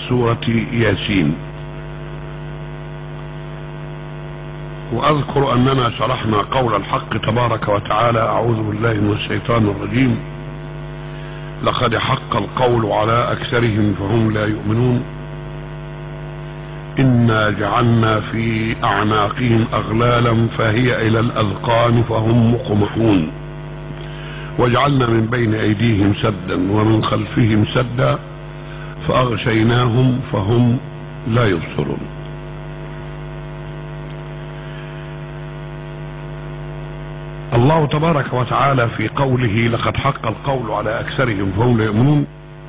سورة ياسين وأذكر أننا شرحنا قول الحق تبارك وتعالى أعوذ بالله من الشيطان الرجيم لقد حق القول على أكثرهم فهم لا يؤمنون إنا جعلنا في أعناقهم أغلالا فهي إلى الأذقان فهم مقمحون وجعلنا من بين أيديهم سدا ومن خلفهم سدا فأغشيناهم فهم لا يبصرون الله تبارك وتعالى في قوله لقد حق القول على أكثرهم فهم لا يؤمنون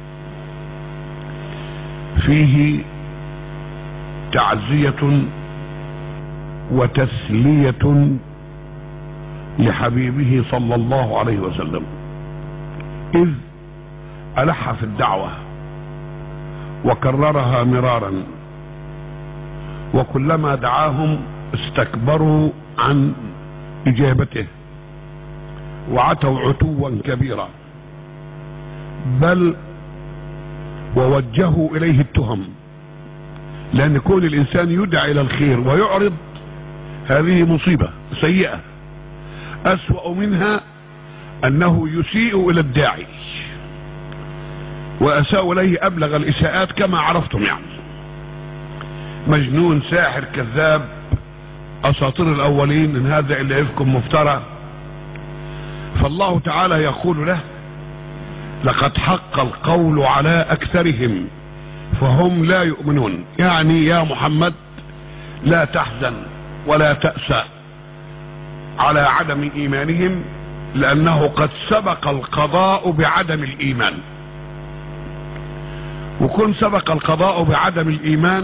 فيه تعزية وتسلية لحبيبه صلى الله عليه وسلم إذ ألح في الدعوة وكررها مرارا وكلما دعاهم استكبروا عن إجابته وعتوا عتوا كبيرا بل ووجهوا إليه التهم لأن كون الإنسان يدعى إلى الخير ويعرض هذه مصيبة سيئة أسوأ منها أنه يسيء إلى الداعي وأساء إليه أبلغ الإساءات كما عرفتم يعني مجنون ساحر كذاب أساطير الأولين إن هذا إلا إفكم مفترى فالله تعالى يقول له لقد حق القول على أكثرهم فهم لا يؤمنون يعني يا محمد لا تحزن ولا تأسى على عدم إيمانهم لأنه قد سبق القضاء بعدم الإيمان وكن سبق القضاء بعدم الإيمان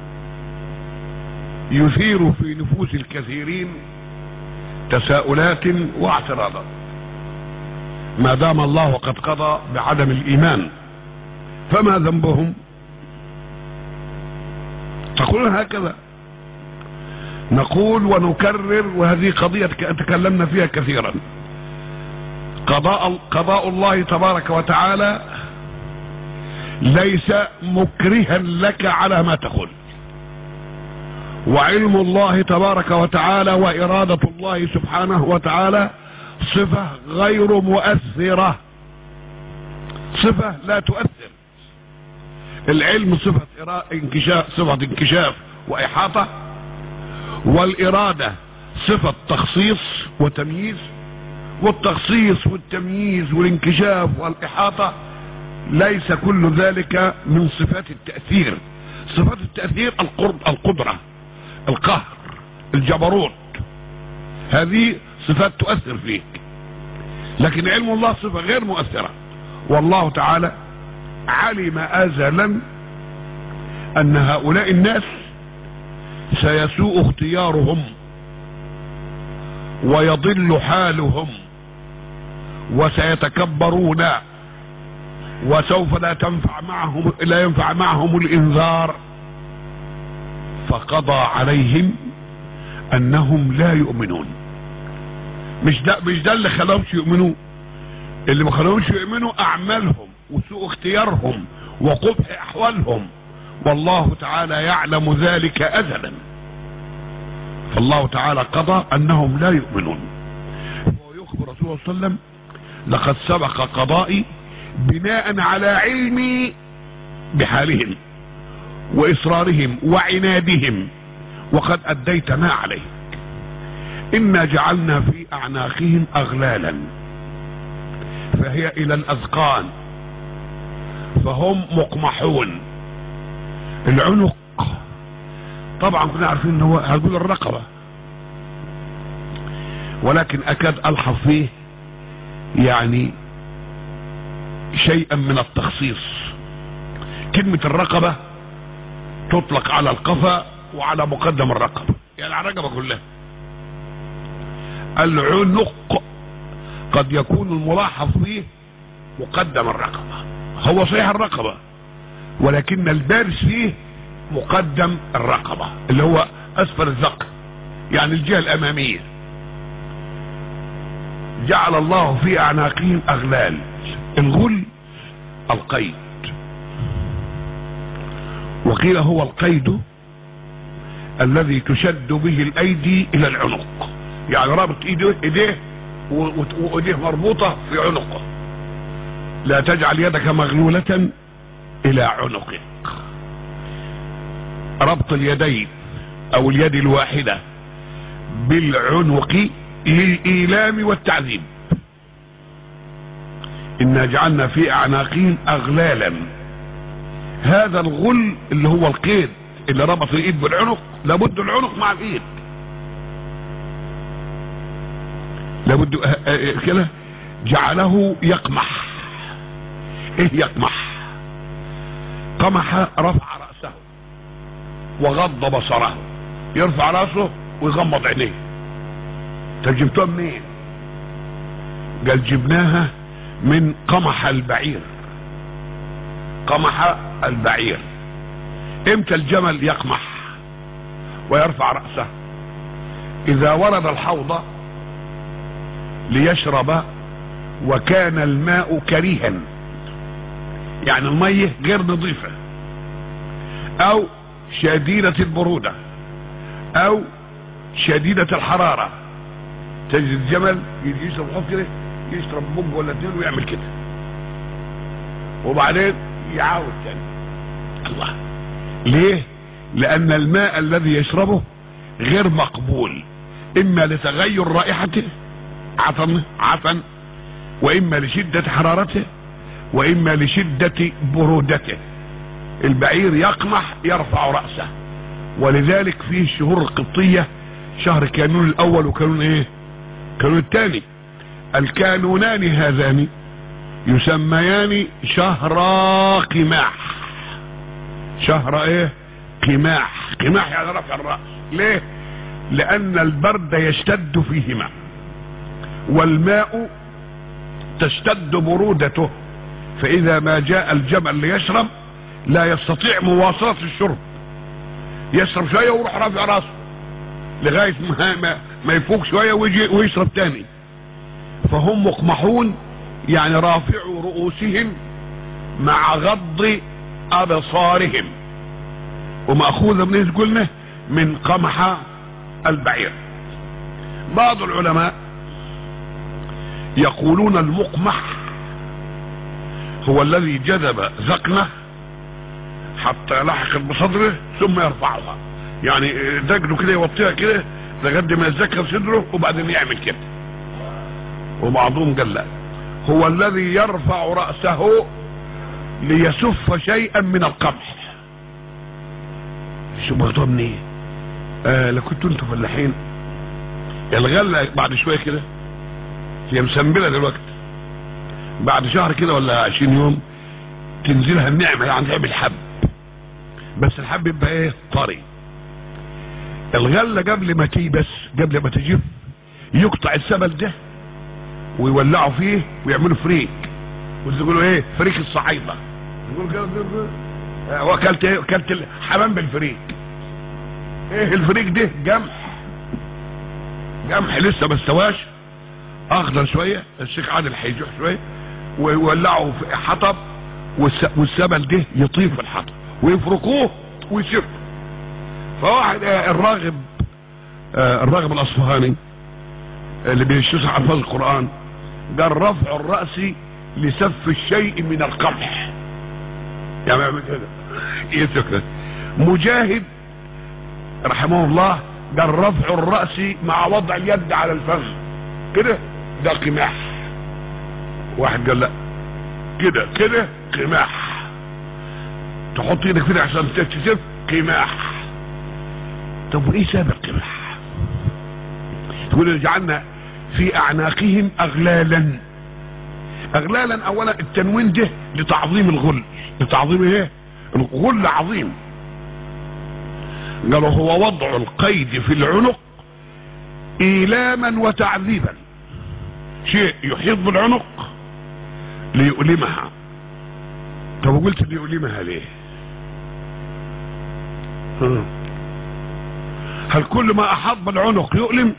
يثير في نفوس الكثيرين تساؤلات واعتراضات ما دام الله قد قضى بعدم الإيمان فما ذنبهم تقولون هكذا نقول ونكرر وهذه قضية تكلمنا فيها كثيرا قضاء, قضاء الله تبارك وتعالى ليس مكرها لك على ما تقول وعلم الله تبارك وتعالى وإرادة الله سبحانه وتعالى صفة غير مؤثرة صفة لا تؤثر العلم صفة انكشاف صفة انكشاف وإحاطة والإرادة صفة تخصيص وتمييز والتخصيص والتمييز والانكشاف والإحاطة ليس كل ذلك من صفات التأثير صفات التأثير القدرة القهر الجبروت هذه صفات تؤثر فيك لكن علم الله صفة غير مؤثرة والله تعالى علم أزلا أن هؤلاء الناس سيسوء اختيارهم ويضل حالهم وسيتكبرون وسوف لا تنفع معهم لا ينفع معهم الانذار فقضى عليهم انهم لا يؤمنون مش ده مش ده اللي خلاهمش يؤمنوا اللي ما خلاهمش يؤمنوا اعمالهم وسوء اختيارهم وقبح احوالهم والله تعالى يعلم ذلك ازلا فالله تعالى قضى انهم لا يؤمنون ويخبر رسول الله صلى الله عليه وسلم لقد سبق قضائي بناء على علمي بحالهم واصرارهم وعنادهم وقد اديت ما عليك انا جعلنا في اعناقهم اغلالا فهي الى الاذقان فهم مقمحون العنق طبعا كنا عارفين ان هو هنقول الرقبه ولكن اكاد الحظ فيه يعني شيئا من التخصيص كلمة الرقبة تطلق على القفا وعلى مقدم الرقبة يعني على الرقبة كلها العنق قد يكون الملاحظ فيه مقدم الرقبة هو صحيح الرقبة ولكن البارز فيه مقدم الرقبة اللي هو اسفل الذقن يعني الجهة الامامية جعل الله في اعناقهم اغلال الغل القيد وقيل هو القيد الذي تشد به الايدي الى العنق يعني رابط ايده ايديه وايديه مربوطة في عنقه لا تجعل يدك مغلولة الى عنقك ربط اليدين او اليد الواحدة بالعنق للايلام والتعذيب انا جعلنا في اعناقهم اغلالا هذا الغل اللي هو القيد اللي ربط الايد بالعنق لابد العنق مع الايد لابد كده جعله يقمح ايه يقمح قمح رفع رأسه وغض بصره يرفع رأسه ويغمض عينيه طب جبتوها منين قال جبناها من قمح البعير قمح البعير امتى الجمل يقمح ويرفع رأسه اذا ورد الحوض ليشرب وكان الماء كريها يعني المية غير نظيفة او شديدة البرودة او شديدة الحرارة تجد الجمل يجي يشرب حب كده يشرب بق ولا اتنين ويعمل كده وبعدين يعاود تاني الله ليه لان الماء الذي يشربه غير مقبول اما لتغير رائحته عفن عفن واما لشدة حرارته واما لشدة برودته البعير يقمح يرفع رأسه ولذلك فيه الشهور القبطية شهر كانون الاول وكانون ايه كانون الثاني الكانونان هذان يسميان شهر قماح شهر ايه قماح قماح يعني رفع الرأس ليه لان البرد يشتد فيهما والماء تشتد برودته فاذا ما جاء الجمل ليشرب لا يستطيع مواصلة الشرب يشرب شوية ويروح رافع راسه لغاية ما, ما, ما يفوق شوية ويجي ويشرب تاني فهم مقمحون يعني رافعوا رؤوسهم مع غض ابصارهم ومأخوذة من قلنا من قمح البعير بعض العلماء يقولون المقمح هو الذي جذب ذقنه حتى يلحق بصدره ثم يرفعها يعني دجله كده يوطيها كده لغايه ما يتذكر صدره وبعدين يعمل كده وبعضهم قال لا هو الذي يرفع رأسه ليسف شيئا من القمح شو بغضوا منين آه لو كنتوا انتوا فلاحين الغلة بعد شوية كده هي مسنبلة دلوقتي بعد شهر كده ولا عشرين يوم تنزلها النعمة يعني تعمل حب بس الحب يبقى ايه طري الغلة قبل ما تيبس قبل ما تجف يقطع السبل ده ويولعوا فيه ويعملوا فريك ويقولوا ايه فريك الصعيدة يقولوا كده واكلت ايه اكلت الحمام بالفريك ايه الفريك ده جمح جمح لسه ما استواش اخضر شوية الشيخ عادل هيجوح شوية ويولعوا في حطب والسبل ده يطير في الحطب ويفركوه ويسيبه فواحد الراغب الراغب الاصفهاني اللي بيشرح الفاظ القرآن قال رفع الرأس لسف الشيء من القمح يعني يعمل كده يسكت مجاهد رحمه الله قال رفع الرأس مع وضع اليد على الفخذ كده ده قماح واحد قال لا كده كده قماح تحط ايدك كده عشان تكتسب قماح طب وايه سبب القماح تقول جعلنا في اعناقهم اغلالا اغلالا اولا التنوين ده لتعظيم الغل لتعظيم ايه الغل عظيم قالوا هو وضع القيد في العنق ايلاما وتعذيبا شيء يحيط بالعنق ليؤلمها طب قلت ليؤلمها ليه هل كل ما احاط بالعنق يؤلم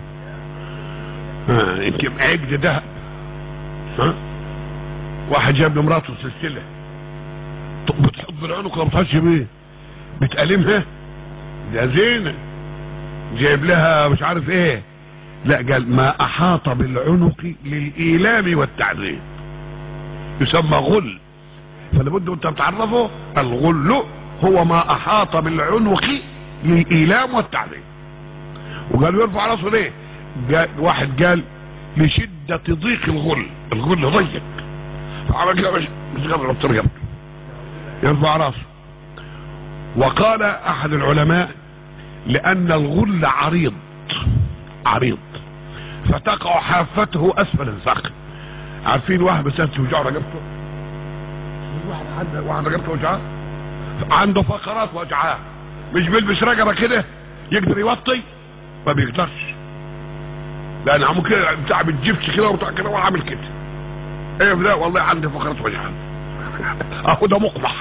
ها يمكن عقد ذهب ها واحد جاب لمراته سلسله بتحط بالعنق ولا بتحطش بيه بتألمها ده زينة جايب لها مش عارف ايه لا قال ما احاط بالعنق للإيلام والتعذيب يسمى غل فلابد انت بتعرفه الغل هو ما احاط بالعنق للإيلام والتعذيب وقالوا يرفع راسه ليه قال واحد قال لشدة ضيق الغل الغل ضيق فعمل كده مش مش قادر يبطل يبطل يرفع راسه وقال احد العلماء لان الغل عريض عريض فتقع حافته اسفل الساق عارفين واحد بس توجعه رقبته واحد عنده واحد رقبته وجعاه عنده فقرات وجعاه مش بيلبس رقبه كده يقدر يوطي ما بيقدرش لان عمو كده بتاع بالجبس كده وبتاع كده وعامل كده ايه ده والله عندي فقرات وجعان اهو ده مقمح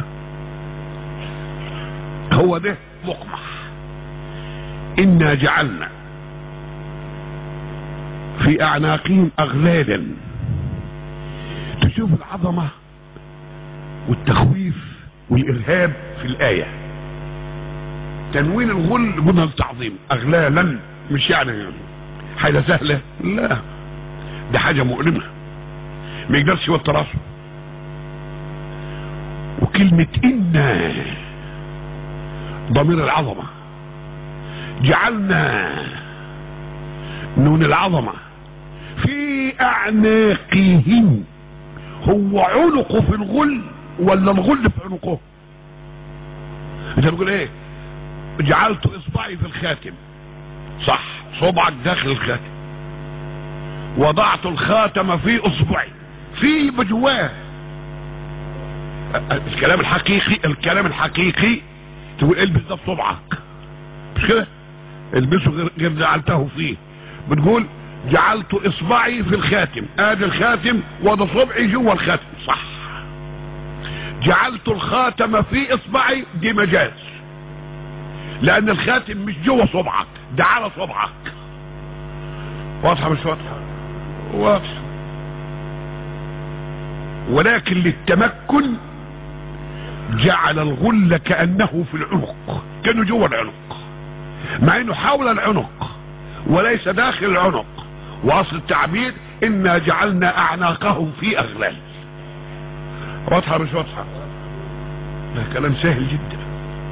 هو ده مقمح انا جعلنا في اعناقهم اغلالا تشوف العظمة والتخويف والارهاب في الاية تنوين الغل قلنا التعظيم اغلالا مش يعني حاجة سهلة لا ده حاجة مؤلمة ما يقدرش يوطي راسه وكلمة إنا ضمير العظمة جعلنا نون العظمة في أعناقهم هو عنقه في الغل ولا الغل في عنقه انت بتقول ايه جعلت اصبعي في الخاتم صح صبعك داخل الخاتم وضعت الخاتم في اصبعي في بجواه الكلام الحقيقي الكلام الحقيقي تقول البس ده في صبعك مش كده البسه غير غير جعلته فيه بتقول جعلت اصبعي في الخاتم ادي الخاتم وده صبعي جوه الخاتم صح جعلت الخاتم في اصبعي دي مجاز لان الخاتم مش جوه صبعك ده على صبعك واضحه مش واضحه واضحه ولكن للتمكن جعل الغل كأنه في العنق كانه جوه العنق مع انه حول العنق وليس داخل العنق واصل التعبير انا جعلنا اعناقهم في اغلال واضحه مش واضحه ده كلام سهل جدا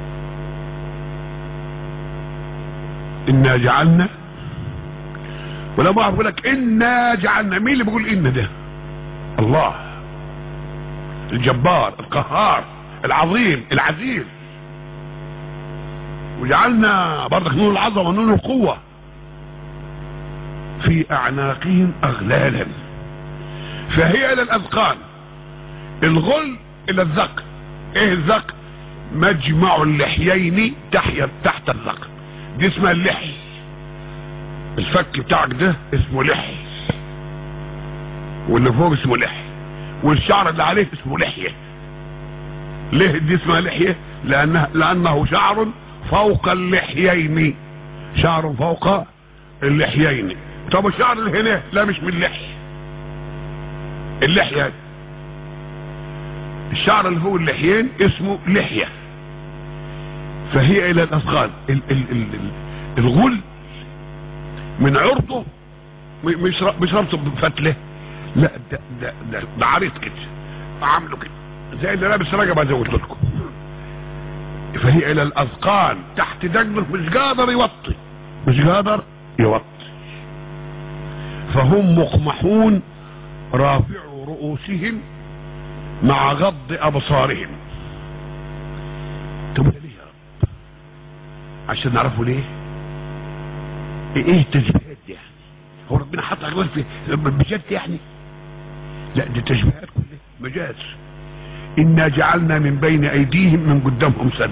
انا جعلنا ولما اعرف لك انا جعلنا مين اللي بيقول ان ده الله الجبار القهار العظيم العزيز وجعلنا برضك نور العظمه نور القوه في اعناقهم اغلالا فهي الى الاذقان الغل الى الذقن ايه الذقن مجمع اللحيين تحت تحت الذقن دي اسمها اللحي الفك بتاعك ده اسمه لحي واللي فوق اسمه لحي والشعر اللي عليه اسمه لحيه ليه دي اسمها لحيه لانه لانه شعر فوق اللحيين شعر فوق اللحيين طب الشعر اللي هنا لا مش من اللحيه اللحيه الشعر اللي فوق اللحيين اسمه لحيه فهي الى الاثقال ال ال ال ال الغل من عرضه مش مش ربطه بفتله لا ده ده ده, ده عريض كده عامله كده زي اللي لابس رجبه زي ما قلت لكم فهي الى الاذقان تحت دجنه مش قادر يوطي مش قادر يوطي فهم مقمحون رافعوا رؤوسهم مع غض ابصارهم طب ليه يا رب عشان نعرفوا ليه ايه التشبيهات دي يعني هو ربنا حط اغلال في بجد يعني لا دي تشبيهات كلها مجاز انا جعلنا من بين ايديهم من قدامهم سد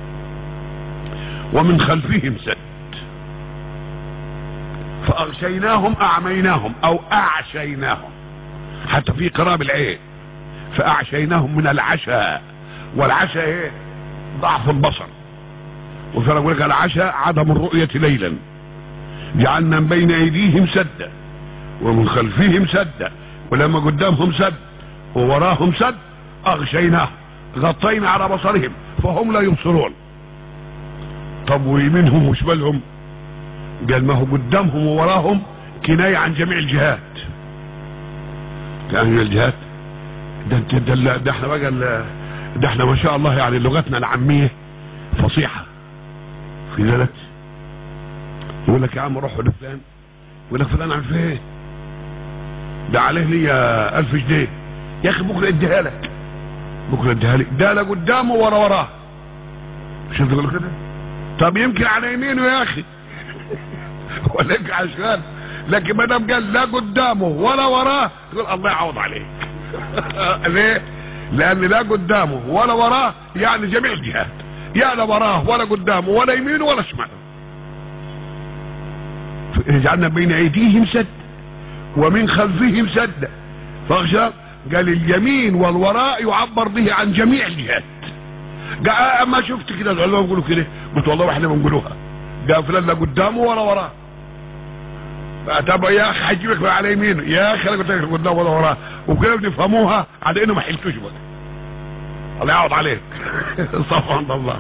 ومن خلفهم سد فاغشيناهم اعميناهم او اعشيناهم حتى في قراب العين فاعشيناهم من العشاء والعشاء ايه ضعف البصر وفرق يقول لك العشاء عدم الرؤية ليلا جعلنا من بين ايديهم سدا ومن خلفهم سدا ولما قدامهم سد ووراهم سد اغشيناه غطينا على بصرهم فهم لا يبصرون طب ويمينهم وشمالهم قال ما هو قدامهم ووراهم كناية عن جميع الجهات عن جميع الجهات ده انت ده, ده, ده احنا بقى ال- ده احنا ما شاء الله يعني لغتنا العامية فصيحة في ذلك يقول لك يا عم روح لفلان يقول لك فلان عامل فيه ايه ده عليه لي ألف جنيه يا اخي بكره اديها لك بكره اديها لي ده لا قدامه ولا وراه مش انت تقول كده طب يمكن على يمينه يا اخي ولا يمكن على شمال لكن ما دام قال لا قدامه ولا وراه تقول الله يعوض عليك ليه؟ لان لا قدامه ولا وراه يعني جميع الجهات يا لا وراه ولا قدامه ولا يمينه ولا شماله جعلنا بين ايديهم سد ومن خلفهم سد فاخشى قال اليمين والوراء يعبر به عن جميع الجهات قال اما شفت كده العلماء بيقولوا كده قلت والله احنا بنقولوها قال فلان لا قدامه ولا وراه طب يا اخي هجيبك على يمينه يا اخي انا قلت لك قدامه ولا وراه وكده بنفهموها على انه ما حلتوش بقى الله يعوض عليك صفا عند الله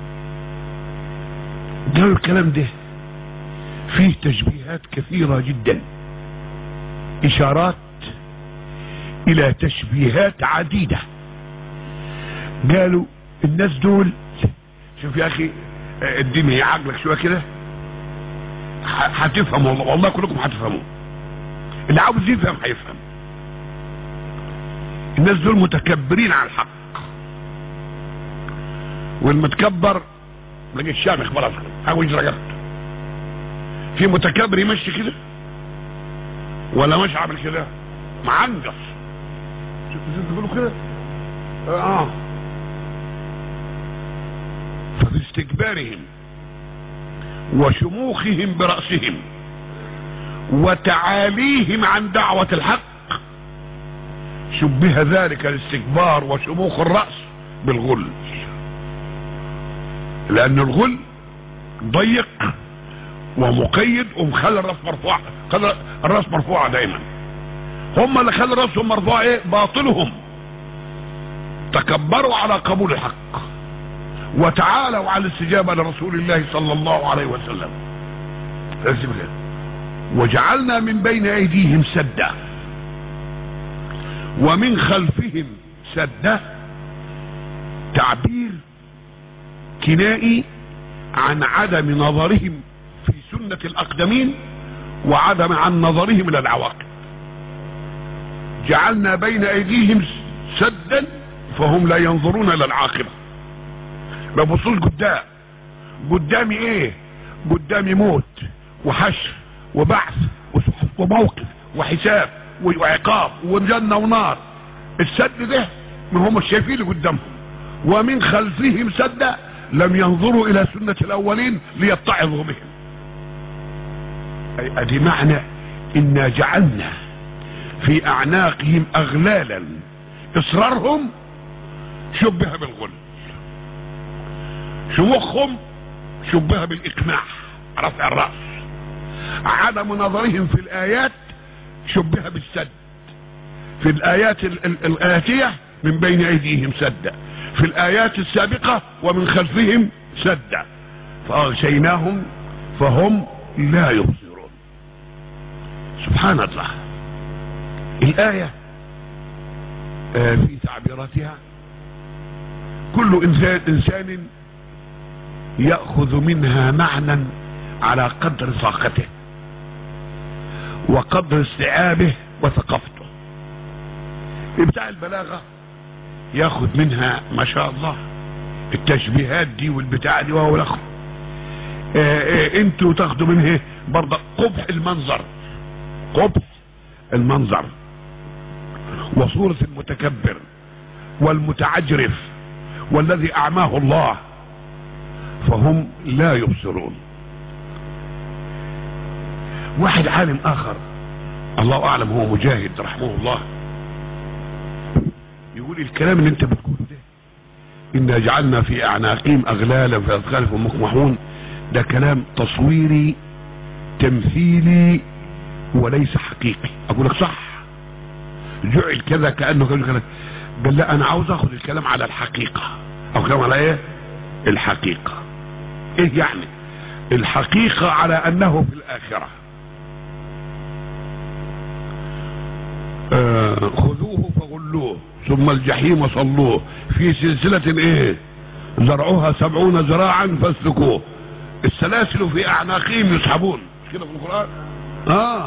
قالوا الكلام ده فيه تشبيهات كثيرة جدا اشارات الى تشبيهات عديدة قالوا الناس دول شوف يا اخي اديني عقلك شوية كده ح- هتفهم والله والله كلكم هتفهموا اللي عاوز يفهم هيفهم الناس دول متكبرين على الحق والمتكبر لقيت الشامخ خلاص عاوز رقبته في متكبر يمشي كده ولا مش عامل كده معنقص شوف شوف بيقولوا كده اه ففي استكبارهم وشموخهم برأسهم وتعاليهم عن دعوة الحق شبه ذلك الاستكبار وشموخ الرأس بالغل لأن الغل ضيق ومقيد ومخلي الراس مرفوعة خلى الراس مرفوعة دايما هم اللي خلوا راسهم مرفوعة ايه باطلهم تكبروا على قبول الحق وتعالوا على الاستجابة لرسول الله صلى الله عليه وسلم لازم كده. وجعلنا من بين ايديهم سدا ومن خلفهم سدا تعبير كنائي عن عدم نظرهم في سنة الاقدمين وعدم عن نظرهم الى العواقب جعلنا بين ايديهم سدا فهم لا ينظرون الى العاقبه ما بصوش قدام قدامي ايه قدامي موت وحشر وبعث وصحف وموقف وحساب وعقاب وجنة ونار السد ده ما هم شايفين اللي قدامهم ومن خلفهم سد لم ينظروا الى سنة الاولين ليتعظوا بهم أي ادي معنى انا جعلنا في اعناقهم اغلالا اصرارهم شبه بالغل شموخهم شبه بالاقناع رفع الراس عدم نظرهم في الايات شبه بالسد في الايات ال- ال- الاتيه من بين ايديهم سدا في الايات السابقه ومن خلفهم سدا فاغشيناهم فهم لا يبصرون سبحان الله الايه آه، في تعبيراتها كل انسان انسان يأخذ منها معنى على قدر طاقته وقدر استيعابه وثقافته بتاع البلاغة ياخد منها ما شاء الله التشبيهات دي والبتاع دي وهو الاخر انتوا تاخدوا منها برضه قبح المنظر قبح المنظر وصورة المتكبر والمتعجرف والذي اعماه الله فهم لا يبصرون واحد عالم اخر الله اعلم هو مجاهد رحمه الله يقول الكلام اللي انت بتقوله ده انا جعلنا في اعناقهم اغلالا في اذقانهم مقمحون ده كلام تصويري تمثيلي وليس حقيقي اقول لك صح جعل كذا كانه كذا قال لا انا عاوز اخذ الكلام على الحقيقه او كلام على ايه الحقيقه ايه يعني الحقيقة على انه في الاخرة آه خذوه فغلوه ثم الجحيم صلوه في سلسلة ايه زرعوها سبعون ذراعا فاسلكوه السلاسل في اعناقهم يسحبون مش كده في القرآن اه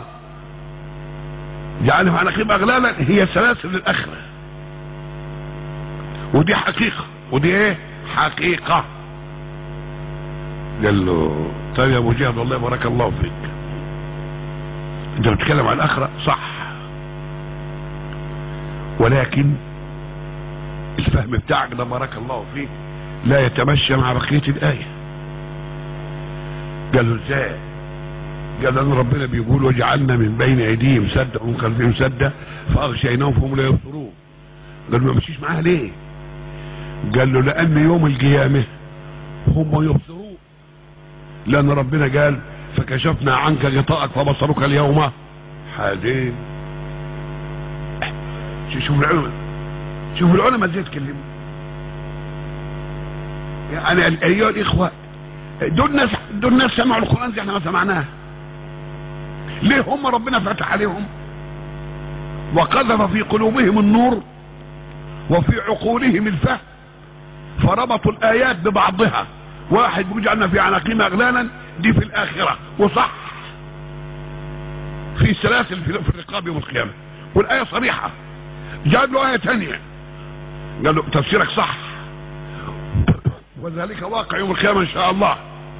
جعلهم اعناقهم اغلالا هي سلاسل الاخرة ودي حقيقة ودي ايه حقيقة قال له طيب يا ابو جهل والله بارك الله فيك انت بتتكلم عن الاخرة صح ولكن الفهم بتاعك ده بارك الله فيك لا يتمشى مع بقية الآية قال له ازاي قال ان ربنا بيقول وجعلنا من بين ايديهم سدا ومن خلفهم سدا فاغشيناهم فهم لا يبصرون قال له ما مشيش معاها ليه قال له لان يوم القيامه هم يبصرون لان ربنا قال فكشفنا عنك غطاءك فبصرك اليوم حديد شوف العلماء شوف العلماء ازاي يتكلموا يعني ايها الاخوه دول ناس دول ناس سمعوا القران زي احنا ما سمعناه ليه هم ربنا فتح عليهم وقذف في قلوبهم النور وفي عقولهم الفهم فربطوا الايات ببعضها واحد بيقول جعلنا في عناقيم اغلالا دي في الاخره وصح في سلاسل في الرقاب يوم القيامه والايه صريحه جاب له ايه ثانيه قال له تفسيرك صح وذلك واقع يوم القيامه ان شاء الله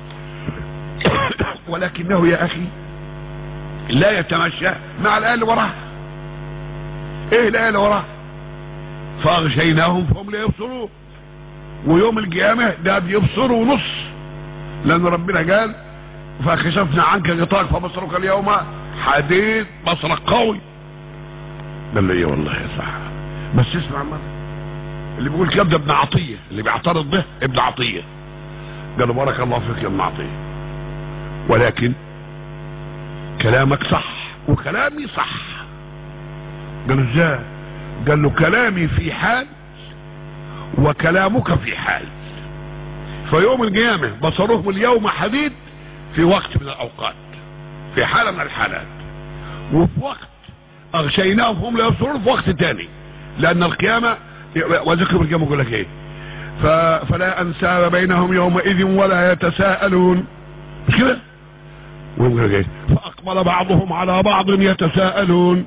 ولكنه يا اخي لا يتمشى مع الايه اللي وراه ايه الايه اللي وراه فاغشيناهم فهم لا يبصرون ويوم القيامه ده بيبصروا نص لان ربنا قال فكشفنا عنك غطاك فبصرك اليوم حديد بصرك قوي قال له ايه والله يا صح بس اسمع مرة اللي بيقول كده ده ابن عطية اللي بيعترض به ابن عطية قال له بارك الله فيك يا ابن عطية ولكن كلامك صح وكلامي صح قال له ازاي قال له كلامي في حال وكلامك في حال فيوم القيامة بصرهم اليوم حديد في وقت من الاوقات في حالة من الحالات وفي وقت اغشيناهم هم لا يبصرون في وقت تاني لان القيامة وذكر القيامة يقول لك ايه فلا انساب بينهم يومئذ ولا يتساءلون مش كده ويقول لك ايه فاقبل بعضهم على بعض يتساءلون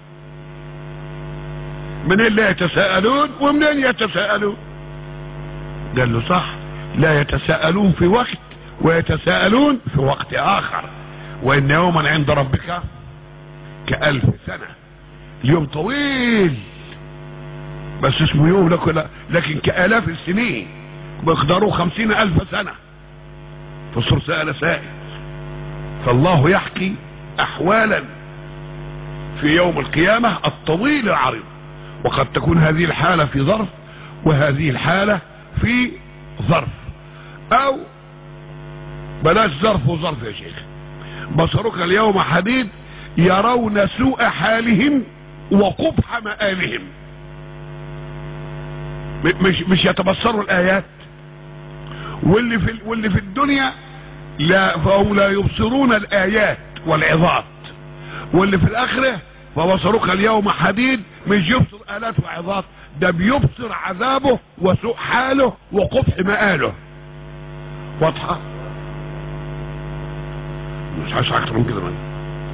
من اللي يتساءلون ومنين يتساءلون قال له صح لا يتساءلون في وقت ويتساءلون في وقت اخر وان يوما عند ربك كألف سنة اليوم طويل بس اسمه يوم لكن, لكن كآلاف السنين بيقدروا خمسين ألف سنة فالصور سأل سائل فالله يحكي أحوالا في يوم القيامة الطويل العريض وقد تكون هذه الحالة في ظرف وهذه الحالة في ظرف أو بلاش ظرف وظرف يا شيخ بصرك اليوم حديد يرون سوء حالهم وقبح مآلهم مش مش يتبصروا الايات واللي في واللي في الدنيا لا فهم لا يبصرون الايات والعظات واللي في الاخره فبصرك اليوم حديد مش يبصر الات وعظات ده بيبصر عذابه وسوء حاله وقبح مآله واضحه مش عايز اكتر من كده من.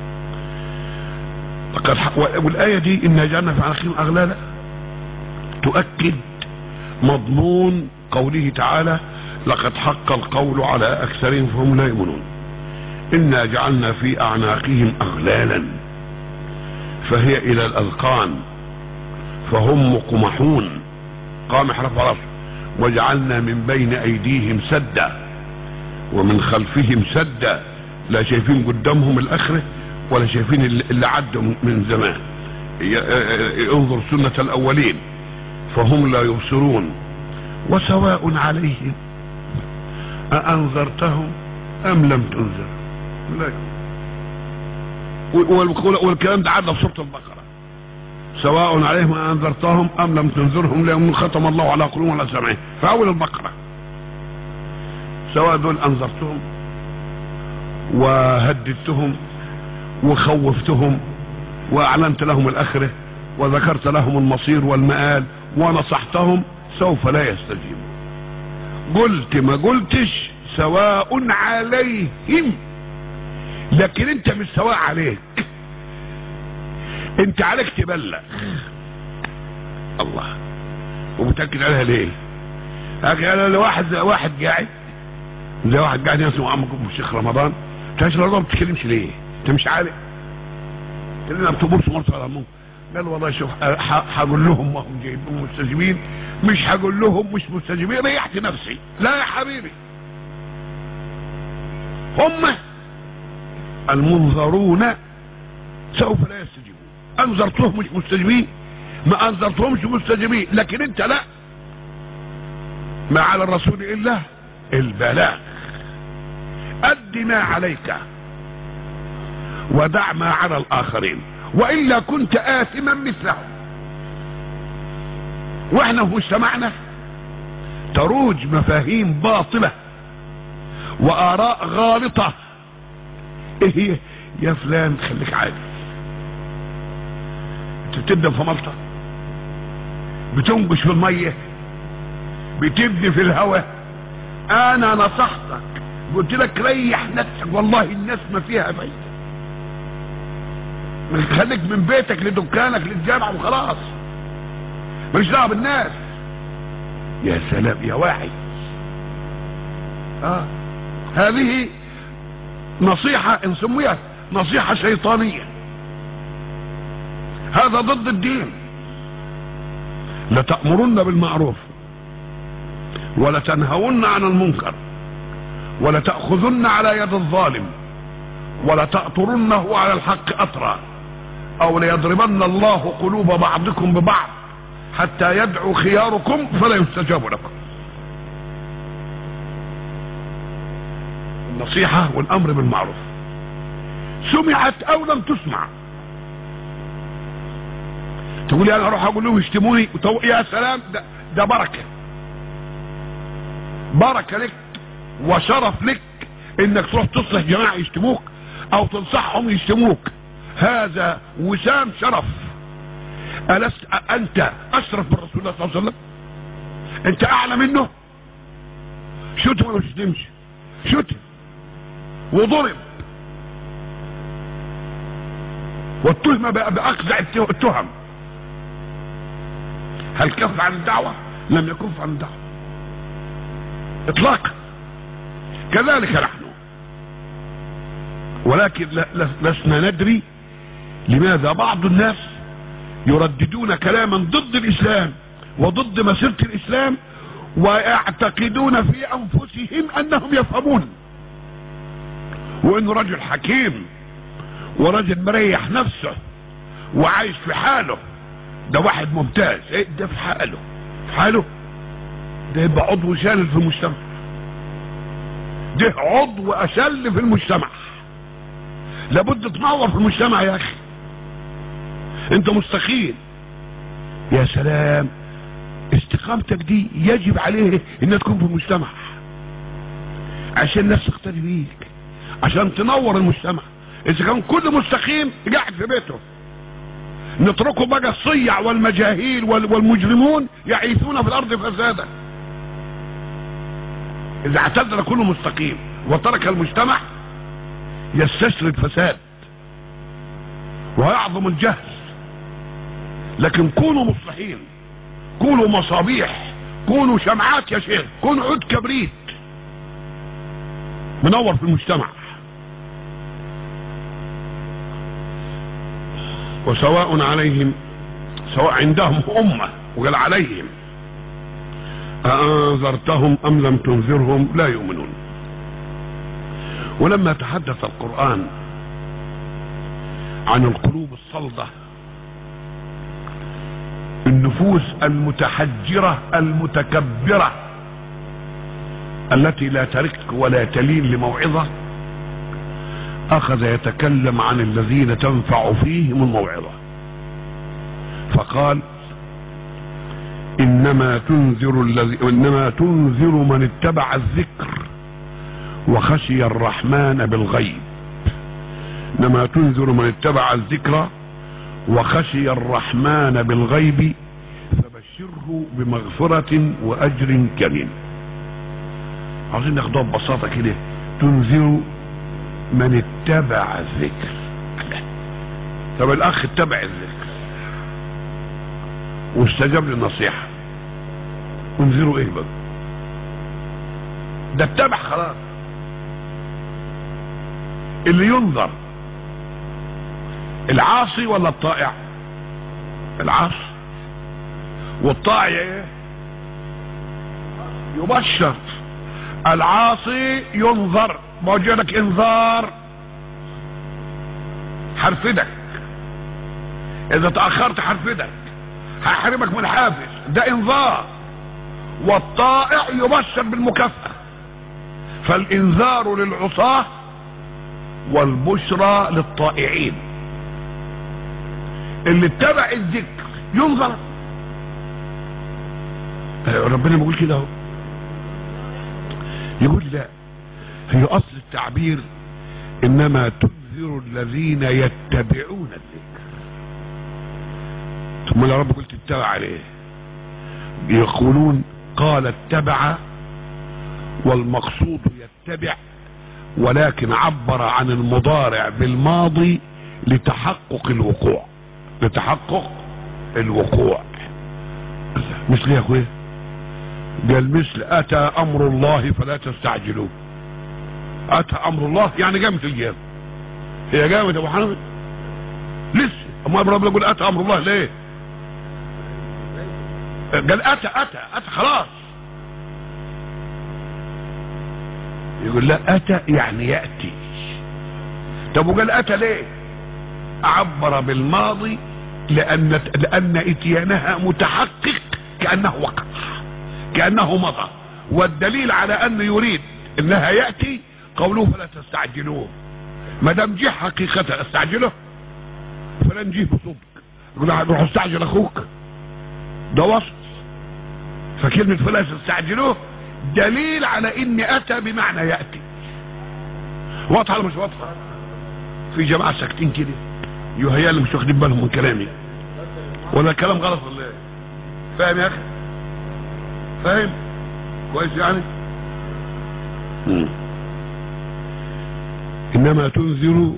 لقد والآية دي إن جعلنا في عناقهم أغلالا تؤكد مضمون قوله تعالى لقد حق القول على أكثرهم فهم لا يؤمنون إنا جعلنا في أعناقهم أغلالا فهي إلى الأذقان فهم مقمحون قام حرف رفع وجعلنا من بين أيديهم سدا ومن خلفهم سدا لا شايفين قدامهم الآخرة ولا شايفين اللي عدوا من زمان انظر سنة الاولين فهم لا يبصرون وسواء عليهم أأنذرتهم أم لم تنذر لا والكلام ده عدى في سورة البقرة سواء عليهم أأنذرتهم أم لم تنذرهم لأن ختم الله على قلوبهم وعلى سمعهم في أول البقرة سواء دول انذرتهم وهددتهم وخوفتهم واعلنت لهم الاخره وذكرت لهم المصير والمآل ونصحتهم سوف لا يستجيبون قلت ما قلتش سواء عليهم لكن انت مش سواء عليك انت عليك تبلغ الله ومتأكد عليها ليه انا لو واحد واحد قاعد زي واحد قاعد يسمع عمكم الشيخ رمضان تعيش رمضان ما بتتكلمش ليه انت مش عارف تقول بتبص مرة على امهم قال والله شوف هقول لهم ما هم جايبين مستجيبين مش هقول لهم مش مستجيبين ريحت نفسي لا يا حبيبي هم المنظرون سوف لا يستجيبون انذرتهم مش مستجيبين ما انذرتهمش مستجيبين لكن انت لا ما على الرسول الا البلاغ اد ما عليك ودع ما على الاخرين والا كنت اثما مثلهم واحنا في مجتمعنا تروج مفاهيم باطله واراء غالطه ايه هي يا فلان خليك عادي انت بتبدا في ملطه بتنبش في الميه بتبني في الهواء انا نصحتك قلت لك ريح نفسك والله الناس ما فيها فايده خليك من بيتك لدكانك للجامعه وخلاص مش دعوه بالناس يا سلام يا واعي اه هذه نصيحة ان سميت نصيحة شيطانية هذا ضد الدين لتأمرن بالمعروف ولتنهون عن المنكر ولتأخذن على يد الظالم ولتأطرنه على الحق أطرا أو ليضربن الله قلوب بعضكم ببعض حتى يدعو خياركم فلا يستجاب لكم النصيحة والأمر بالمعروف سمعت أو لم تسمع تقول لي أنا أروح أقول لهم يشتموني يا سلام ده, ده بركة بركة لك وشرف لك انك تروح تصلح جماعة يشتموك او تنصحهم يشتموك هذا وسام شرف ألست أنت أشرف من رسول الله صلى الله عليه وسلم أنت أعلى منه شتم ولا شتمش شتم وضرب والتهمة بأقزع التهم هل كف عن الدعوة لم يكف عن الدعوة اطلاقا كذلك نحن ولكن لسنا ندري لماذا بعض الناس يرددون كلاما ضد الاسلام وضد مسيرة الاسلام ويعتقدون في انفسهم انهم يفهمون وانه رجل حكيم ورجل مريح نفسه وعايش في حاله ده واحد ممتاز ايه ده في حاله في حاله ده يبقى عضو شلل في المجتمع ده عضو اشل في المجتمع لابد تنور في المجتمع يا اخي انت مستقيم يا سلام استقامتك دي يجب عليه انها تكون في المجتمع عشان الناس تقتدي بيك عشان تنور المجتمع اذا كان كل مستقيم قاعد في بيته نتركه بقى الصيع والمجاهيل والمجرمون يعيثون في الارض فسادا اذا اعتذر كل مستقيم وترك المجتمع يستشرد فساد ويعظم الجهل لكن كونوا مصلحين كونوا مصابيح كونوا شمعات يا شيخ كونوا عود كبريت منور في المجتمع وسواء عليهم سواء عندهم أمة وقال عليهم أأنذرتهم أم لم تنذرهم لا يؤمنون ولما تحدث القرآن عن القلوب الصلدة النفوس المتحجرة المتكبرة التي لا ترك ولا تلين لموعظة اخذ يتكلم عن الذين تنفع فيهم الموعظة فقال انما تنذر الذي انما تنذر من اتبع الذكر وخشي الرحمن بالغيب انما تنذر من اتبع الذكر وخشي الرحمن بالغيب فبشره بمغفرة واجر كريم عاوزين ناخدها ببساطة كده تنذر من اتبع الذكر طب الاخ اتبع الذكر واستجاب للنصيحة انذروا ايه بقى ده اتبع خلاص اللي ينظر العاصي ولا الطائع العاصي والطائع ايه يبشر العاصي ينظر موجودك انذار حرفدك اذا تأخرت حرفدك هحرمك من حافز ده انذار والطائع يبشر بالمكافأة فالانذار للعصاة والبشرى للطائعين اللي اتبع الذكر ينظر ربنا بيقول كده اهو يقول لا هي اصل التعبير انما تنذر الذين يتبعون الذكر ثم يا رب قلت اتبع عليه يقولون قال اتبع والمقصود يتبع ولكن عبر عن المضارع بالماضي لتحقق الوقوع لتحقق الوقوع مثل يا اخويا قال مثل اتى امر الله فلا تستعجلوه اتى امر الله يعني قامت الجامع هي قامت ابو حنفي لسه اما ربنا يقول اتى امر الله ليه قال اتى اتى اتى خلاص يقول لا اتى يعني ياتي طب وقال اتى ليه عبر بالماضي لان لان اتيانها متحقق كانه وقع كانه مضى والدليل على انه يريد انها ياتي قوله فلا تستعجلوه ما دام جه حقيقه استعجله فلا نجيه بصدق يقول روح استعجل اخوك ده وصف فكلمه فلا تستعجلوه دليل على ان اتى بمعنى ياتي واضحه ولا مش واضحه في جماعه ساكتين كده يهيا اللي مش واخدين بالهم من كلامي ولا الكلام غلط ولا ايه فاهم يا اخي فاهم كويس يعني مم. انما تنذر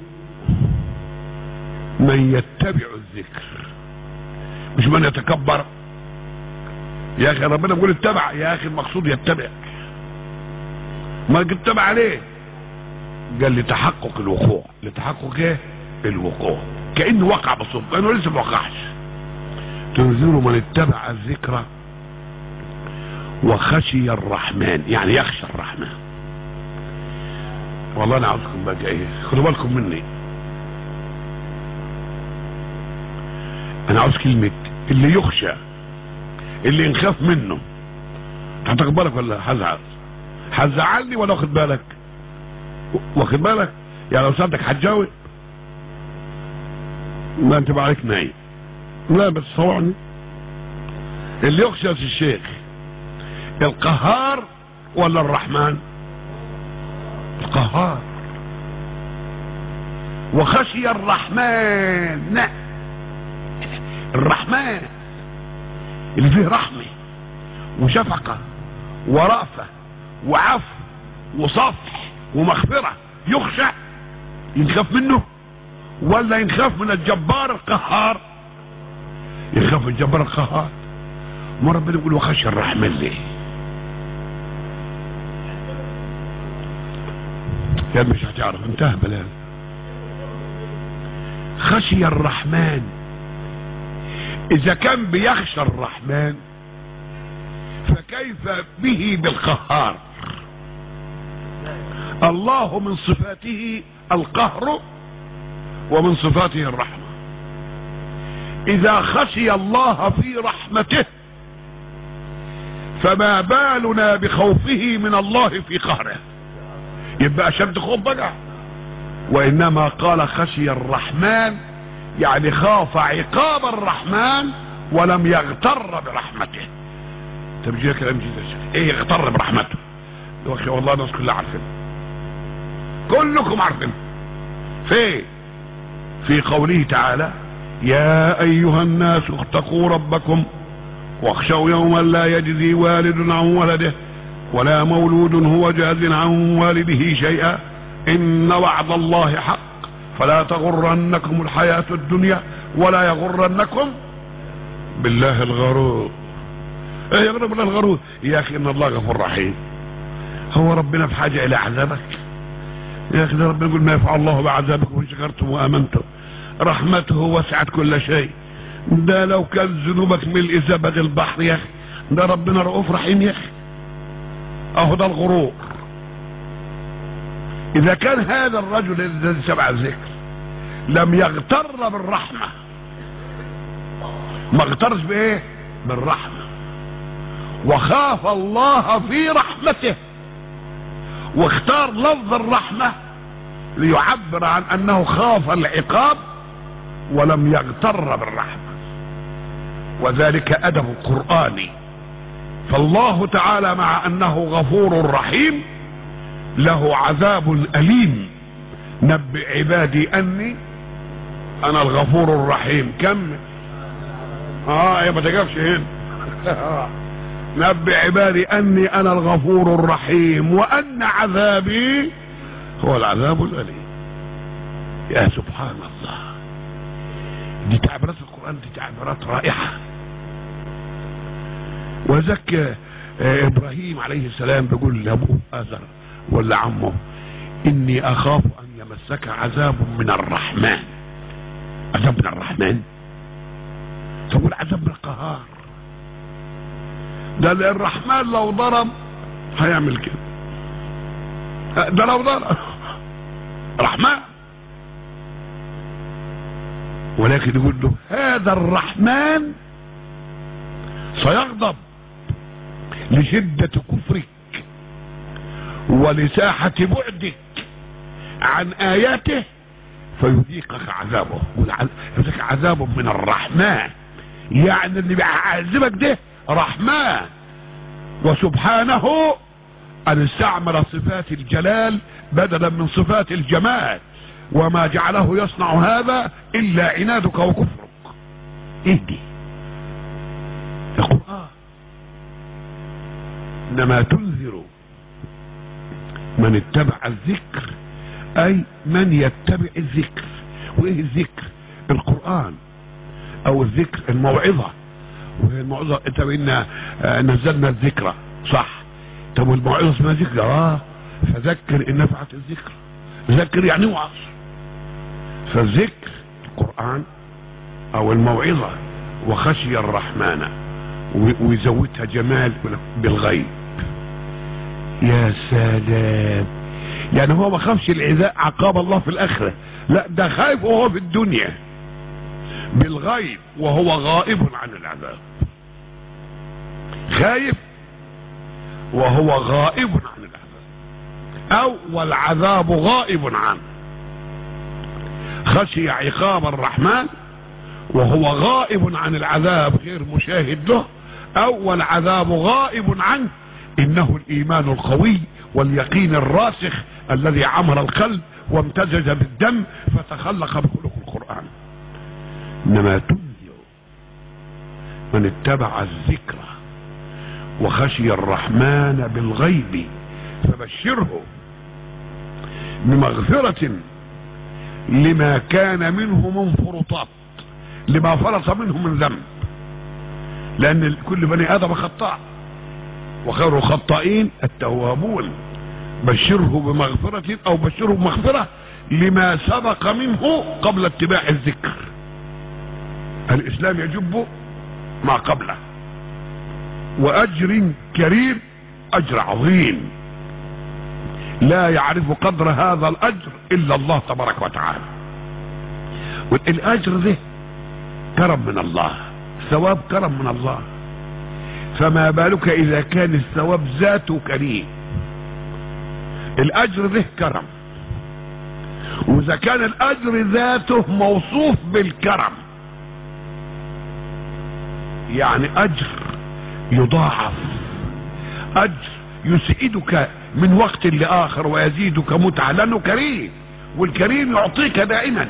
من يتبع الذكر مش من يتكبر يا اخي ربنا بيقول اتبع يا اخي المقصود يتبع ما اتبع عليه قال لتحقق الوقوع لتحقق ايه الوقوع كانه وقع بصدق كانه لسه ما وقعش تنذر من اتبع الذكر وخشي الرحمن يعني يخشى الرحمن والله انا عاوزكم بقى ايه خدوا بالكم مني انا عاوز كلمة اللي يخشى اللي ينخاف منه هتاخد بالك ولا هزعل هتزعلني ولا واخد بالك واخد بالك يعني لو سألتك هتجاوب ما انت عليك نايم لا بس صوعني اللي يخشى الشيخ القهار ولا الرحمن القهار وخشي الرحمن الرحمن اللي فيه رحمة وشفقة ورأفة وعفو وصفح ومغفرة يخشى ينخاف منه ولا ينخاف من الجبار القهار يخاف الجبار القهار ما ربنا يقول وخشى الرحمن ليه يا مش هتعرف انتهى بلال خشي الرحمن اذا كان بيخشى الرحمن فكيف به بالقهار الله من صفاته القهر ومن صفاته الرحمة اذا خشي الله في رحمته فما بالنا بخوفه من الله في قهره يبقى اشد خوف بقى وانما قال خشي الرحمن يعني خاف عقاب الرحمن ولم يغتر برحمته طب جي كلام جيد ايه يغتر برحمته يا اخي والله الناس كلها عارفين كلكم عارفين في في قوله تعالى يا ايها الناس اتقوا ربكم واخشوا يوما لا يجزي والد عن ولده ولا مولود هو جاز عن والده شيئا ان وعد الله حق فلا تغرنكم الحياة الدنيا ولا يغرنكم بالله الغرور ايه يا رب الغرور يا اخي ان الله غفور رحيم هو ربنا في حاجة الى عذابك يا اخي ده ربنا يقول ما يفعل الله بعذابكم ان شكرتم وامنتم رحمته وسعت كل شيء ده لو كان ذنوبك ملء زبد البحر يا اخي ده ربنا رؤوف رحيم يا اخي اهو ده الغرور اذا كان هذا الرجل الذي سمع الذكر لم يغتر بالرحمة ما اغترش بايه بالرحمة وخاف الله في رحمته واختار لفظ الرحمة ليعبر عن انه خاف العقاب ولم يغتر بالرحمة وذلك ادب قرآني فالله تعالى مع انه غفور رحيم له عذاب اليم نبئ عبادي اني انا الغفور الرحيم كم اه يا ما تجابش هنا نبئ عبادي اني انا الغفور الرحيم وان عذابي هو العذاب الاليم يا سبحان الله دي تعبيرات القران دي تعبيرات رائعه وذاك ابراهيم عليه السلام بيقول لابوه ازر ولا عمه اني اخاف ان يمسك عذاب من الرحمن عذاب من الرحمن تقول عذاب من القهار ده الرحمن لو ضرب هيعمل كده ده لو ضرب رحمن ولكن يقول له هذا الرحمن سيغضب لشدة كفرك ولساحة بعدك عن آياته فيذيقك عذابه يذيقك عذابه من الرحمن يعني اللي بيعذبك ده رحمن وسبحانه أن استعمل صفات الجلال بدلا من صفات الجمال وما جعله يصنع هذا إلا عنادك وكفرك اهدي القرآن إنما تنذر من اتبع الذكر اي من يتبع الذكر وايه الذكر القرآن او الذكر الموعظة وهي الموعظة انت إنا نزلنا الذكرى صح طب والموعظة اسمها ذكر اه فذكر ان نفعت الذكر ذكر يعني وعظ فالذكر القرآن او الموعظة وخشي الرحمن ويزودها جمال بالغيب يا سلام يعني هو ما خافش العذاب عقاب الله في الاخره لا ده خايف وهو في الدنيا بالغيب وهو غائب عن العذاب خايف وهو غائب عن العذاب او والعذاب غائب عنه خشي عقاب الرحمن وهو غائب عن العذاب غير مشاهد له او والعذاب غائب عنه انه الايمان القوي واليقين الراسخ الذي عمر القلب وامتزج بالدم فتخلق بخلق القرآن انما تنذر من اتبع الذكر وخشي الرحمن بالغيب فبشره بمغفرة لما كان منه من فرطات لما فرط منه من ذنب لان كل بني ادم خطاء وخير الخطائين التوابون بشره بمغفرة او بشره بمغفرة لما سبق منه قبل اتباع الذكر الاسلام يجب ما قبله واجر كريم اجر عظيم لا يعرف قدر هذا الاجر الا الله تبارك وتعالى والاجر ده كرم من الله ثواب كرم من الله فما بالك اذا كان الثواب ذاته كريم الاجر ده كرم واذا كان الاجر ذاته موصوف بالكرم يعني اجر يضاعف اجر يسعدك من وقت لاخر ويزيدك متعة لانه كريم والكريم يعطيك دائما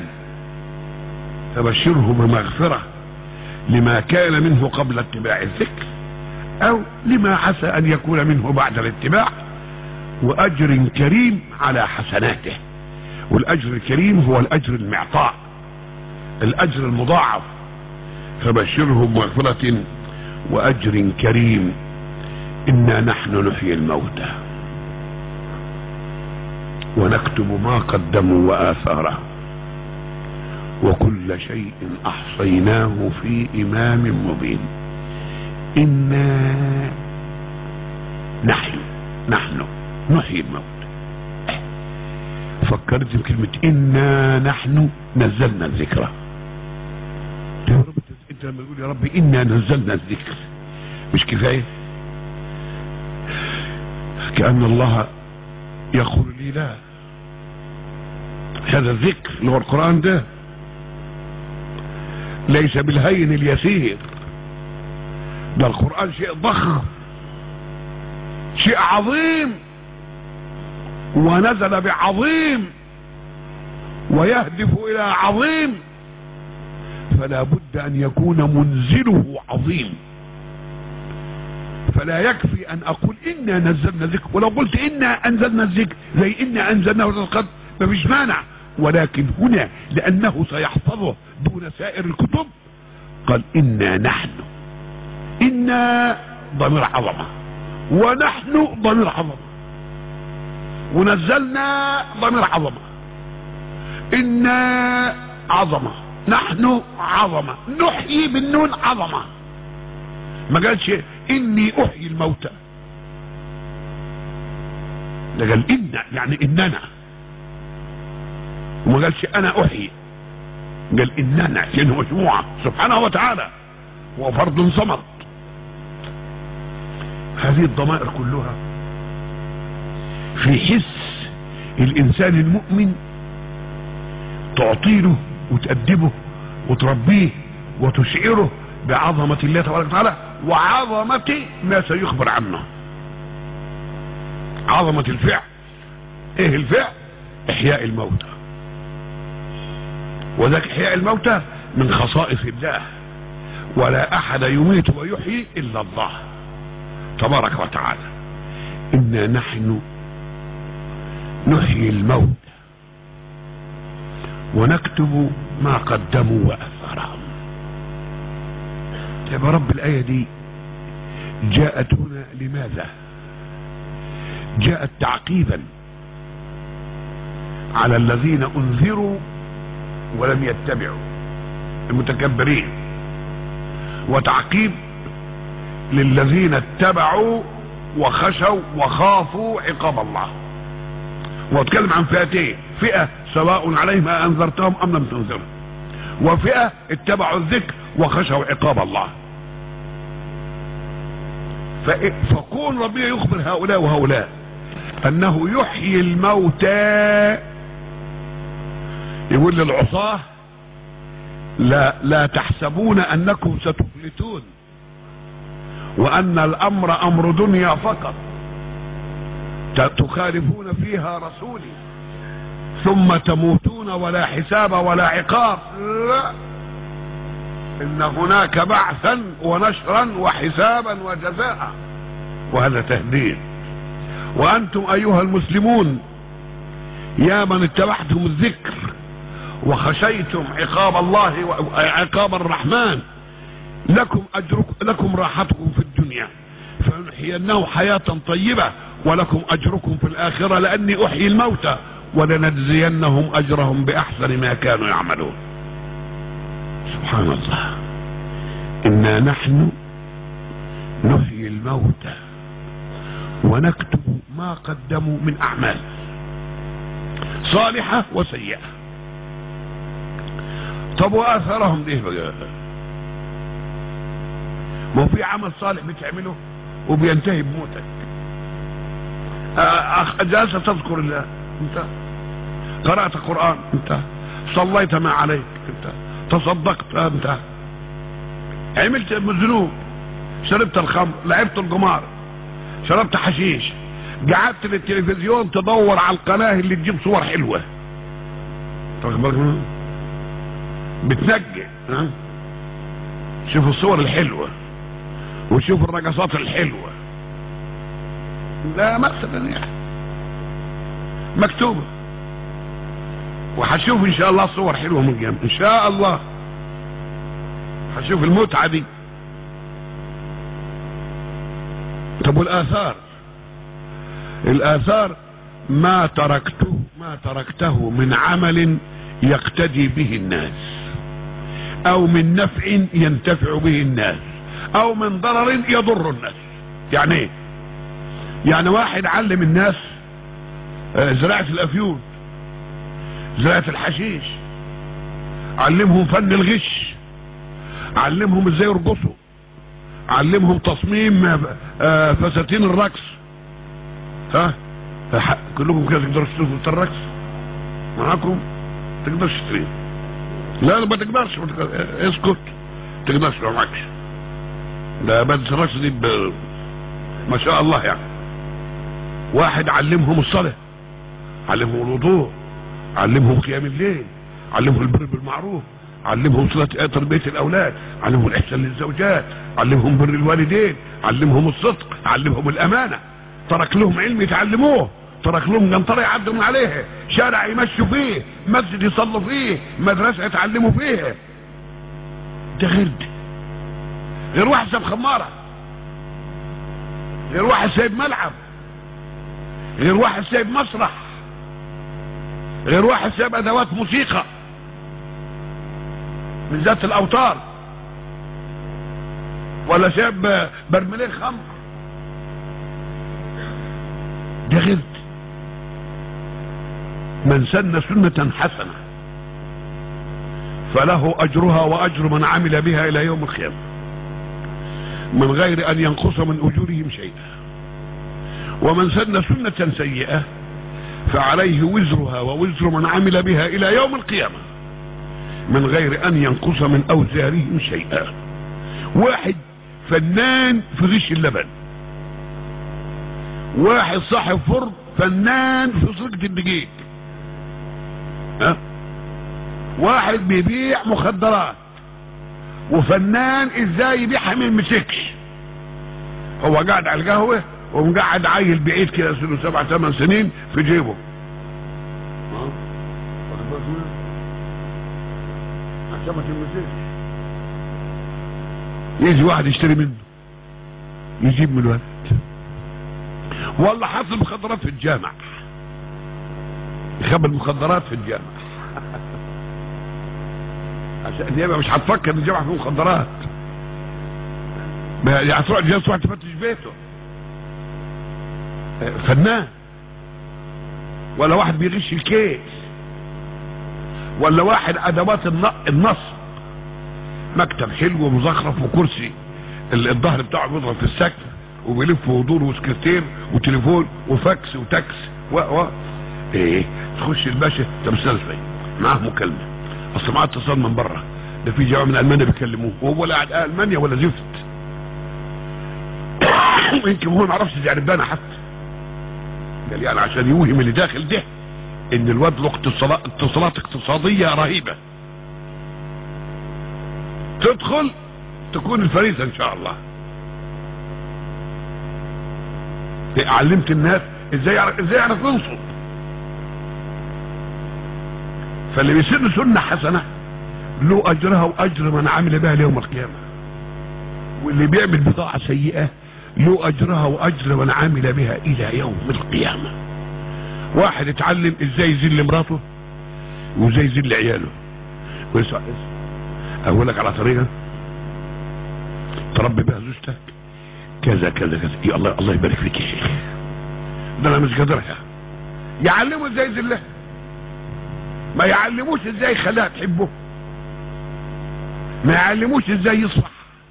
فبشره بمغفرة لما كان منه قبل اتباع الذكر او لما عسى ان يكون منه بعد الاتباع واجر كريم على حسناته والاجر الكريم هو الاجر المعطاء الاجر المضاعف فبشره بمغفرة واجر كريم انا نحن نحيي الموتى ونكتب ما قدموا واثاره وكل شيء احصيناه في امام مبين انا نحن نحن نحيي الموت فكرت بكلمة انا نحن نزلنا الذكرى يا رب انت لما تقول يا رب انا نزلنا الذكر مش كفاية كأن الله يقول لي لا هذا الذكر اللي هو القرآن ده ليس بالهين اليسير ده القرآن شيء ضخم شيء عظيم ونزل بعظيم ويهدف الى عظيم فلا بد ان يكون منزله عظيم فلا يكفي ان اقول انا نزلنا الذكر ولو قلت انا انزلنا الذكر زي انا انزلناه قد مفيش مانع ولكن هنا لانه سيحفظه دون سائر الكتب قال انا نحن انا ضمير عظمه ونحن ضمير عظمه ونزلنا ضمير عظمه انا عظمه نحن عظمه نحيي بالنون عظمه ما قالش اني احيي الموتى ده قال ان يعني اننا وما قالش انا احيي قال اننا لانه مجموعه سبحانه وتعالى وفرد صمد هذه الضمائر كلها في حس الانسان المؤمن تعطيله وتأدبه وتربيه وتشعره بعظمة الله تبارك وتعالى وعظمة ما سيخبر عنه عظمة الفعل ايه الفعل احياء الموتى وذاك احياء الموتى من خصائص الله ولا احد يميت ويحيي الا الله تبارك وتعالى انا نحن نحيي الموت ونكتب ما قدموا واثرهم يا رب الايه دي جاءت هنا لماذا جاءت تعقيبا على الذين انذروا ولم يتبعوا المتكبرين وتعقيب للذين اتبعوا وخشوا وخافوا عقاب الله واتكلم عن فئتين فئة سواء عليهم انذرتهم ام لم تنذرهم وفئة اتبعوا الذكر وخشوا عقاب الله فكون ربنا يخبر هؤلاء وهؤلاء انه يحيي الموتى يقول للعصاة لا لا تحسبون انكم ستفلتون وان الامر امر دنيا فقط تخالفون فيها رسولي ثم تموتون ولا حساب ولا عقاب لا ان هناك بعثا ونشرا وحسابا وجزاء وهذا تهديد وانتم ايها المسلمون يا من اتبعتم الذكر وخشيتم عقاب الله عقاب الرحمن لكم اجركم لكم راحتكم في الدنيا فنحيينه حياة طيبة ولكم اجركم في الاخرة لاني احيي الموتى ولنجزينهم اجرهم باحسن ما كانوا يعملون سبحان الله انا نحن نحيي الموتى ونكتب ما قدموا من اعمال صالحة وسيئة طب واثرهم ايه بقى ما هو في عمل صالح بتعمله وبينتهي بموتك جالس تذكر الله انت قرأت قرآن انت صليت ما عليك انت تصدقت انت عملت الذنوب شربت الخمر لعبت القمار شربت حشيش قعدت للتلفزيون تدور على القناة اللي تجيب صور حلوة واخد بالك منها؟ بتنجي ها شوف الصور الحلوة وشوف الرقصات الحلوة لا مثلا يعني مكتوبة وهشوف ان شاء الله صور حلوة من الجنة ان شاء الله هشوف المتعة دي طب والاثار الاثار ما تركته ما تركته من عمل يقتدي به الناس او من نفع ينتفع به الناس او من ضرر يضر الناس يعني ايه يعني واحد علم الناس آه، زراعة الافيون زراعة الحشيش علمهم فن الغش علمهم ازاي يرقصوا علمهم تصميم آه، فساتين الرقص ها ح- كلكم كده تقدروا تشتروا في الرقص معاكم تقدرش تشتري لا لا ما تقدرش ما تقدر. اه، اسكت تقدرش لو معكش ده بس الرقص دي ب... ما شاء الله يعني واحد علمهم الصلاة علمهم الوضوء علمهم قيام الليل علمهم البر بالمعروف علمهم صلة تربية الأولاد علمهم الإحسان للزوجات علمهم بر الوالدين علمهم الصدق علمهم الأمانة ترك لهم علم يتعلموه ترك لهم قنطرة يعدوا من عليه شارع يمشوا فيه مسجد يصلوا فيه مدرسة يتعلموا فيها ده غير ده غير واحد ساب خمارة غير واحد سايب ملعب غير واحد سايب مسرح غير واحد سايب ادوات موسيقى من ذات الاوتار ولا سايب برميلين خمر ده غير ده. من سن سنة حسنة فله اجرها واجر من عمل بها الى يوم القيامة من غير ان ينقص من اجورهم شيئا ومن سن سنة سيئة فعليه وزرها ووزر من عمل بها الى يوم القيامة من غير ان ينقص من اوزارهم شيئا واحد فنان في غش اللبن واحد صاحب فرن فنان في سرقة الدقيق ها واحد بيبيع مخدرات وفنان ازاي يبيعها من مسكش هو قاعد على القهوة ومقعد عيل بعيد كده سنه سبع ثمان سنين في جيبه ها؟ واخد بالك منها؟ عشان ما تلمسش يجي واحد يشتري منه يجيب من الولد والله حصل مخدرات في الجامع يخبي المخدرات في الجامع عشان النيابه مش هتفكر ان الجامع فيه مخدرات ما- يعني هتروح الجامع تروح تفتش بيته فنان ولا واحد بيغش الكيس ولا واحد ادوات الن- النصب مكتب حلو ومزخرف وكرسي ال- الظهر بتاعه بيضرب في السقف وبيلف ودور وسكرتير وتليفون وفاكس وتاكس و و ايه تخش الباشا طب استنى شويه معاه مكالمه اصل معاه اتصال من بره ده في جماعه من المانيا بيكلموه وهو لا قاعد المانيا ولا زفت يمكن هو ما يعرفش زي عربانه حتى قال يعني عشان يوهم اللي داخل ده ان الواد له اتصالات اتصالات اقتصاديه رهيبه تدخل تكون الفريسه ان شاء الله علمت الناس ازاي يعرف ازاي يعرف ينصب فاللي بيسن سنه حسنه له اجرها واجر من عمل بها ليوم القيامه واللي بيعمل بضاعه سيئه له اجرها واجر من عمل بها الى يوم القيامه واحد اتعلم ازاي يذل مراته وازاي يذل عياله ويسمع اقول لك على طريقه تربي بها زوجتك كذا كذا كذا يا الله الله يبارك فيك يا شيخ ده انا مش قادرها يعلمه ازاي يذلها ما يعلموش ازاي يخليها تحبه ما يعلموش ازاي يصلح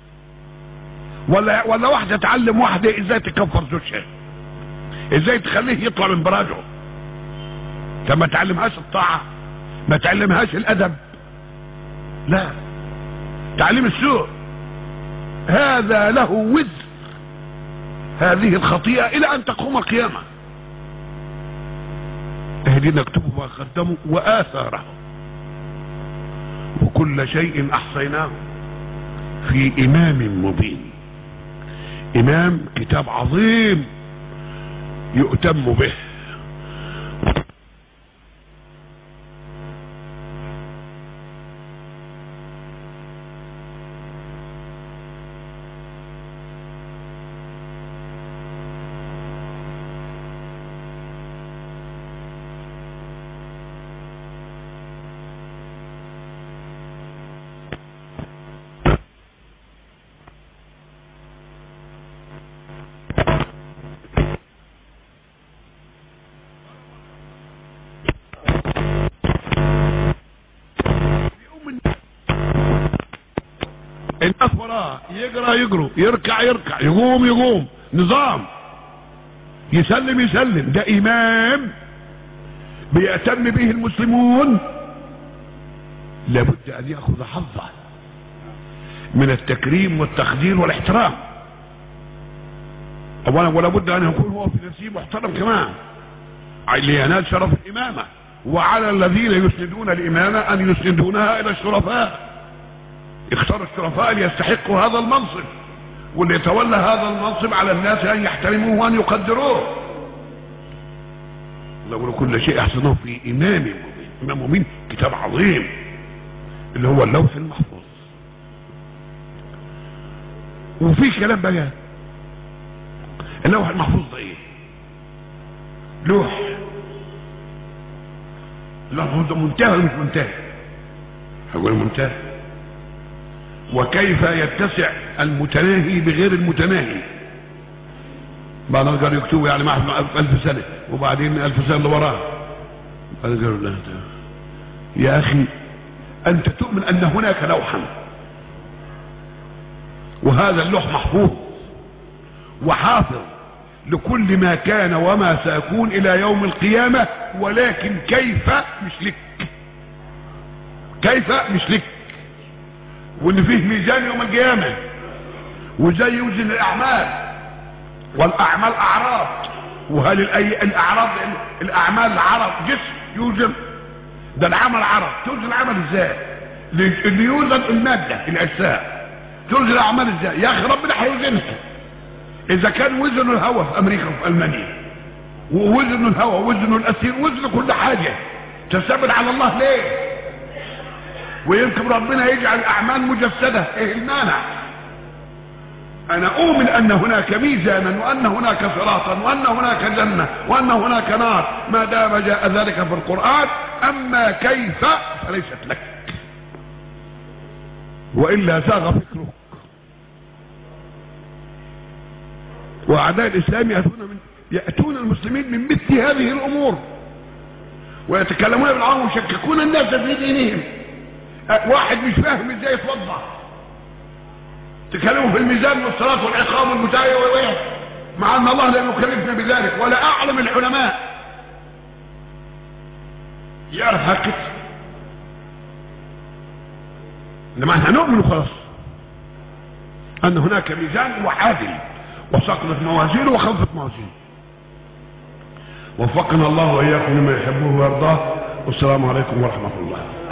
ولا ولا واحده تعلم واحده ازاي تكفر زوجها ازاي تخليه يطلع من براجعه طب ما تعلمهاش الطاعه ما تعلمهاش الادب لا تعليم السوء هذا له وزر هذه الخطيئة الى ان تقوم القيامة الذين اكتبوا ما قدموا وآثارهم وكل شيء أحصيناه في إمام مبين إمام كتاب عظيم يؤتم به الناس وراه يقرا يقروا يركع يركع يقوم يقوم نظام يسلم يسلم ده امام بيأتم به المسلمون لابد ان ياخذ حظه من التكريم والتقدير والاحترام اولا ولا بد ان يكون هو في نفسه محترم كمان لينال شرف الامامه وعلى الذين يسندون الامامه ان يسندونها الى الشرفاء اختار الشرفاء اللي يستحقوا هذا المنصب واللي يتولى هذا المنصب على الناس ان يحترموه وان يقدروه لو كل شيء احسنه في امام مبين امام مبين كتاب عظيم اللي هو اللوح المحفوظ وفي كلام بقى اللوح المحفوظ ده ايه لوح اللوح المحفوظ ده منتهى ولا مش منتهى هقول منتهى وكيف يتسع المتناهي بغير المتناهي بعض قالوا يكتبوا يعني معهم ألف سنة وبعدين ألف سنة اللي وراه قالوا لا يا أخي أنت تؤمن أن هناك لوحا وهذا اللوح محفوظ وحافظ لكل ما كان وما سيكون إلى يوم القيامة ولكن كيف مش لك كيف مش لك وان فيه ميزان يوم القيامة وزي يوزن الاعمال والاعمال اعراض وهل الأي... الاعراض الاعمال العرض جسم يوزن ده العمل عرض توزن العمل ازاي اللي يوزن المادة الاجساء توزن الاعمال ازاي يا اخي ربنا هيوزنها اذا كان وزن الهواء في امريكا وفي المانيا ووزن الهواء وزن الاسير وزن كل حاجة تستبد على الله ليه ويمكن ربنا يجعل الاعمال مجسده ايه المانع انا اؤمن ان هناك ميزانا وان هناك صراطا وان هناك جنه وان هناك نار ما دام جاء ذلك في القران اما كيف فليست لك والا زاغ فكرك واعداء الاسلام ياتون من ياتون المسلمين من مثل هذه الامور ويتكلمون بالعام ويشككون الناس في دينهم واحد مش فاهم ازاي يتوضا تكلموا في الميزان والصلاة والعقاب والمتاية والويح مع ان الله لم يكلفنا بذلك ولا اعلم العلماء يعرف هكذا انما احنا نؤمن خلاص ان هناك ميزان وعادل وسقطت موازينه وخفت موازينه وفقنا الله واياكم لما يحبه ويرضاه والسلام عليكم ورحمه الله